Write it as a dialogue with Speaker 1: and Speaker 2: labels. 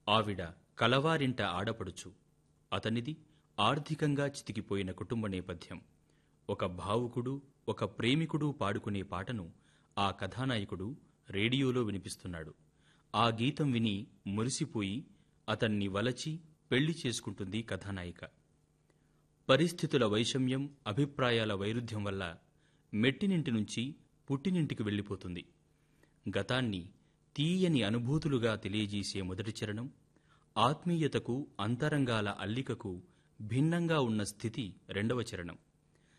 Speaker 1: ఆవిడ కలవారింట ఆడపడుచు అతనిది ఆర్థికంగా చితికిపోయిన కుటుంబ నేపథ్యం ఒక భావుకుడు ఒక ప్రేమికుడు పాడుకునే పాటను ఆ కథానాయకుడు రేడియోలో వినిపిస్తున్నాడు ఆ గీతం విని మురిసిపోయి అతన్ని వలచి పెళ్లి చేసుకుంటుంది కథానాయిక పరిస్థితుల వైషమ్యం అభిప్రాయాల వైరుధ్యం వల్ల మెట్టినింటి నుంచి పుట్టినింటికి వెళ్ళిపోతుంది గతాన్ని తీయని అనుభూతులుగా తెలియజేసే మొదటి చరణం ఆత్మీయతకు అంతరంగాల అల్లికకు భిన్నంగా ఉన్న స్థితి రెండవ చరణం